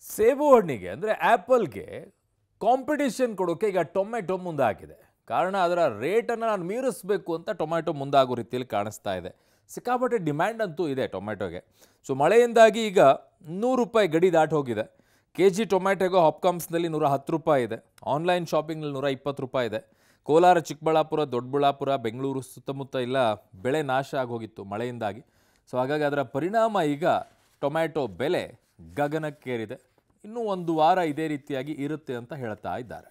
ಸೇಬು ಹಣ್ಣಿಗೆ ಅಂದರೆ ಆ್ಯಪಲ್ಗೆ ಕಾಂಪಿಟಿಷನ್ ಕೊಡೋಕೆ ಈಗ ಟೊಮೆಟೊ ಮುಂದಾಗಿದೆ ಕಾರಣ ಅದರ ರೇಟನ್ನು ನಾನು ಮೀರಿಸಬೇಕು ಅಂತ ಟೊಮೆಟೊ ಮುಂದಾಗೋ ರೀತಿಯಲ್ಲಿ ಕಾಣಿಸ್ತಾ ಇದೆ ಸಿಕ್ಕಾಪಟ್ಟೆ ಡಿಮ್ಯಾಂಡ್ ಅಂತೂ ಇದೆ ಟೊಮೆಟೊಗೆ ಸೊ ಮಳೆಯಿಂದಾಗಿ ಈಗ ನೂರು ರೂಪಾಯಿ ಗಡಿ ದಾಟಿ ಹೋಗಿದೆ ಕೆ ಜಿ ಟೊಮೆಟೊಗೆ ಹಾಪ್ಕಾಮ್ಸ್ನಲ್ಲಿ ನೂರ ಹತ್ತು ರೂಪಾಯಿ ಇದೆ ಆನ್ಲೈನ್ ಶಾಪಿಂಗ್ನಲ್ಲಿ ನೂರ ಇಪ್ಪತ್ತು ರೂಪಾಯಿ ಇದೆ ಕೋಲಾರ ಚಿಕ್ಕಬಳ್ಳಾಪುರ ದೊಡ್ಡಬಳ್ಳಾಪುರ ಬೆಂಗಳೂರು ಸುತ್ತಮುತ್ತ ಎಲ್ಲ ಬೆಳೆ ನಾಶ ಆಗೋಗಿತ್ತು ಮಳೆಯಿಂದಾಗಿ ಸೊ ಹಾಗಾಗಿ ಅದರ ಪರಿಣಾಮ ಈಗ ಟೊಮ್ಯಾಟೊ ಬೆಲೆ ಗಗನಕ್ಕೇರಿದೆ ಇನ್ನೂ ಒಂದು ವಾರ ಇದೇ ರೀತಿಯಾಗಿ ಇರುತ್ತೆ ಅಂತ ಹೇಳ್ತಾ ಇದ್ದಾರೆ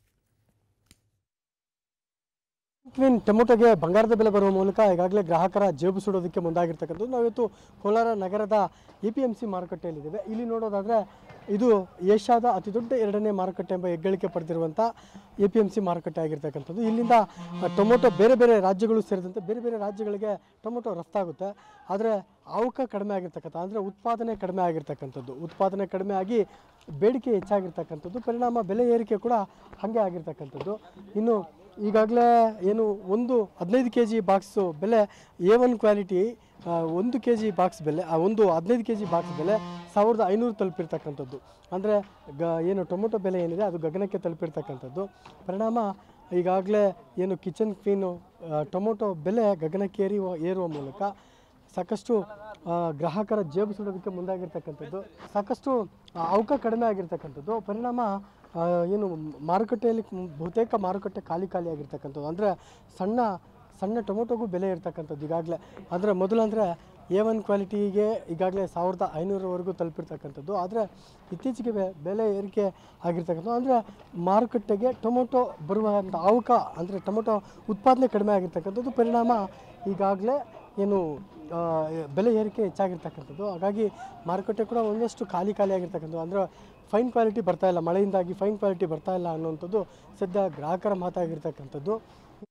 ಮೀನ್ ಟೊಮೊಟೊಗೆ ಬಂಗಾರದ ಬೆಲೆ ಬರುವ ಮೂಲಕ ಈಗಾಗಲೇ ಗ್ರಾಹಕರ ಜೇಬು ಸುಡೋದಕ್ಕೆ ಮುಂದಾಗಿರ್ತಕ್ಕಂಥದ್ದು ನಾವಿವತ್ತು ಕೋಲಾರ ನಗರದ ಎ ಪಿ ಎಮ್ ಸಿ ಮಾರುಕಟ್ಟೆಯಲ್ಲಿದ್ದೇವೆ ಇಲ್ಲಿ ನೋಡೋದಾದರೆ ಇದು ಏಷ್ಯಾದ ಅತಿ ದೊಡ್ಡ ಎರಡನೇ ಮಾರುಕಟ್ಟೆ ಎಂಬ ಹೆಗ್ಗಳಿಕೆ ಪಡೆದಿರುವಂಥ ಎ ಪಿ ಎಮ್ ಸಿ ಮಾರುಕಟ್ಟೆ ಆಗಿರ್ತಕ್ಕಂಥದ್ದು ಇಲ್ಲಿಂದ ಆ, ಟೊಮೊಟೊ ಬೇರೆ ಬೇರೆ ರಾಜ್ಯಗಳು ಸೇರಿದಂತೆ ಬೇರೆ ಬೇರೆ ರಾಜ್ಯಗಳಿಗೆ ಟೊಮೊಟೊ ರಫ್ತಾಗುತ್ತೆ ಆದರೆ ಅವಕ ಕಡಿಮೆ ಆಗಿರ್ತಕ್ಕಂಥ ಅಂದರೆ ಉತ್ಪಾದನೆ ಕಡಿಮೆ ಆಗಿರ್ತಕ್ಕಂಥದ್ದು ಉತ್ಪಾದನೆ ಕಡಿಮೆ ಆಗಿ ಬೇಡಿಕೆ ಹೆಚ್ಚಾಗಿರ್ತಕ್ಕಂಥದ್ದು ಪರಿಣಾಮ ಬೆಲೆ ಏರಿಕೆ ಕೂಡ ಹಾಗೆ ಆಗಿರ್ತಕ್ಕಂಥದ್ದು ಇನ್ನು ಈಗಾಗಲೇ ಏನು ಒಂದು ಹದಿನೈದು ಕೆ ಜಿ ಬಾಕ್ಸು ಬೆಲೆ ಎ ಒನ್ ಕ್ವಾಲಿಟಿ ಆ, ಒಂದು ಕೆ ಜಿ ಬಾಕ್ಸ್ ಬೆಲೆ ಆ ಒಂದು ಹದಿನೈದು ಕೆ ಜಿ ಬಾಕ್ಸ್ ಬೆಲೆ ಸಾವಿರದ ಐನೂರು ತಲುಪಿರ್ತಕ್ಕಂಥದ್ದು ಅಂದರೆ ಗ ಏನು ಟೊಮೊಟೊ ಬೆಲೆ ಏನಿದೆ ಅದು ಗಗನಕ್ಕೆ ತಲುಪಿರ್ತಕ್ಕಂಥದ್ದು ಪರಿಣಾಮ ಈಗಾಗಲೇ ಏನು ಕಿಚನ್ ಕ್ವೀನು ಆ, ಟೊಮೊಟೊ ಬೆಲೆ ಗಗನಕ್ಕೇರಿ ಏರುವ ಮೂಲಕ ಸಾಕಷ್ಟು ಆ, ಗ್ರಾಹಕರ ಜೇಬು ಸುಡೋದಕ್ಕೆ ಮುಂದಾಗಿರ್ತಕ್ಕಂಥದ್ದು ಸಾಕಷ್ಟು ಆ, ಅವಕ ಕಡಿಮೆ ಆಗಿರ್ತಕ್ಕಂಥದ್ದು ಪರಿಣಾಮ ಆ, ಏನು ಮಾರುಕಟ್ಟೆಯಲ್ಲಿ ಬಹುತೇಕ ಮಾರುಕಟ್ಟೆ ಖಾಲಿ ಖಾಲಿ ಆಗಿರ್ತಕ್ಕಂಥದ್ದು ಅಂದರೆ ಸಣ್ಣ ಸಣ್ಣ ಟೊಮೊಟೊಗೂ ಬೆಲೆ ಇರ್ತಕ್ಕಂಥದ್ದು ಈಗಾಗಲೇ ಅಂದರೆ ಮೊದಲಂದರೆ ಎ ಒನ್ ಕ್ವಾಲಿಟಿಗೆ ಈಗಾಗಲೇ ಸಾವಿರದ ಐನೂರವರೆಗೂ ತಲುಪಿರ್ತಕ್ಕಂಥದ್ದು ಆದರೆ ಇತ್ತೀಚೆಗೆ ಬೆ- ಬೆಲೆ ಏರಿಕೆ ಆಗಿರ್ತಕ್ಕಂಥದ್ದು ಅಂದರೆ ಮಾರುಕಟ್ಟೆಗೆ ಟೊಮೊಟೊ ಬರುವಂಥ ಅವಕ ಅಂದರೆ ಟೊಮೊಟೊ ಉತ್ಪಾದನೆ ಕಡಿಮೆ ಆಗಿರ್ತಕ್ಕಂಥದ್ದು ಪರಿಣಾಮ ಈಗಾಗಲೇ ಏನು ಆ, ಬೆಲೆ ಏರಿಕೆ ಹೆಚ್ಚಾಗಿರ್ತಕ್ಕಂಥದ್ದು ಹಾಗಾಗಿ ಮಾರುಕಟ್ಟೆ ಕೂಡ ಒಂದಷ್ಟು ಖಾಲಿ ಖಾಲಿ ಆಗಿರ್ತಕ್ಕಂಥದ್ದು ಅಂದರೆ ಫೈನ್ ಕ್ವಾಲಿಟಿ ಬರ್ತಾ ಇಲ್ಲ ಮಳೆಯಿಂದಾಗಿ ಫೈನ್ ಕ್ವಾಲಿಟಿ ಬರ್ತಾ ಇಲ್ಲ ಅನ್ನುವಂಥದ್ದು ಸದ್ಯ ಗ್ರಾಹಕರ ಮಾತಾಗಿರ್ತಕ್ಕಂಥದ್ದು